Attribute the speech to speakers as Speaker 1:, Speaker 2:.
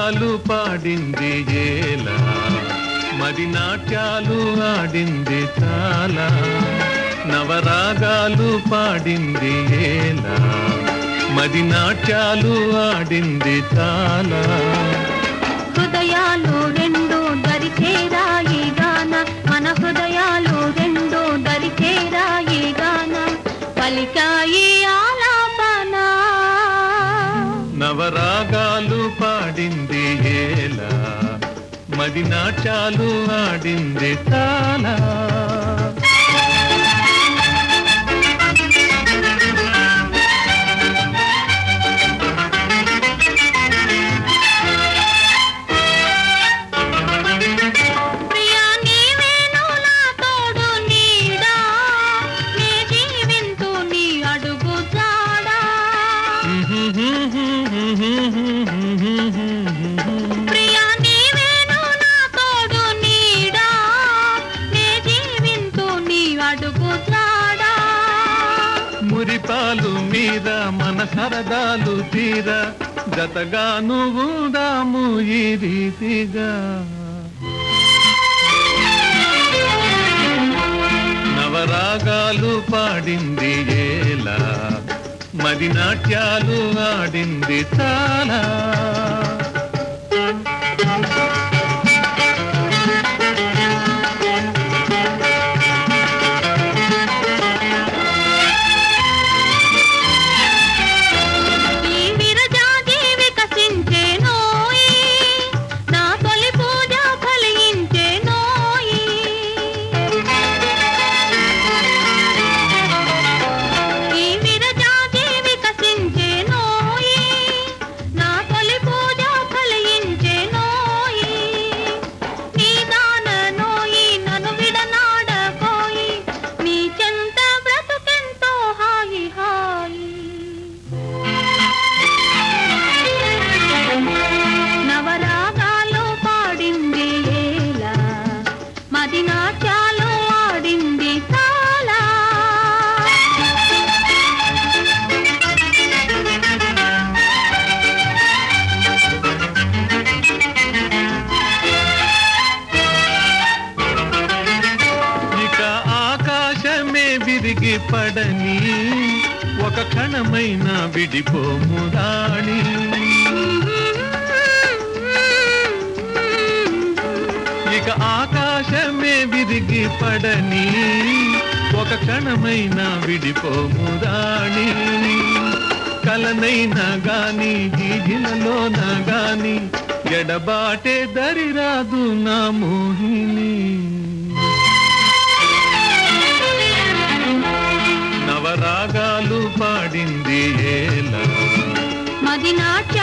Speaker 1: నవరాగాలు పాడింది ఏలా మది నాట్యాలు ఆడింది చాలా నవరాగాలు పాడింది ఏలా మది నాట్యాలు ఆడింది చాలా
Speaker 2: హృదయాలు రెండు దరిచేరాయి గాన మన హృదయాలు రెండు దరిచేరాయి గాన పలికాయి ఆలాపన
Speaker 1: నవరాగాలు పాడింది ఏలా మది నాట్యాలు ఆడింది చాలా
Speaker 2: ప్రియా నీవేను నా తోడు నీడా నీ జీవింతు నీ అడుగు జాడా ప్రియా నీవేను నా తోడు నీడా నీ జీవింతు నీ అడుగు జాడా
Speaker 1: మురిపాలు మీద మన సరదాలు తీర జతగాను ఉందాము ఈ రీతిగా నవరాగాలు పాడింది ఏలా మది నాట్యాలు ఆడింది చాలా
Speaker 2: ఈ విరజాజి వికసించేనోయి, నా తొలి పూజ ఫలించేనోయి. ఈ విరజాజి వికసించేనోయి, నా తొలి పూజ ఫలించేనోయి. నీ దాననోయి, నన్ను విడనాడకోయి, నీ చెంత బ్రతుకెంతో హాయి హాయి నవరాగాలు పాడింది ఏలా మది నాట్యాలు ఆడింది చాలా
Speaker 1: ఇక ఆకాశమే విరిగి పడని ఒక క్షణమైన విడిపోము రాణి ఇక ఆకాశమే విరిగి పడని ఒక క్షణమైన విడిపోము రాణి కలనైనా గాని జీజిలలోన గాని ఎడబాటే దరిరాదు నా మోహిని నవరాగాలు పాడింది ఏలా
Speaker 2: మది నాట్యాలు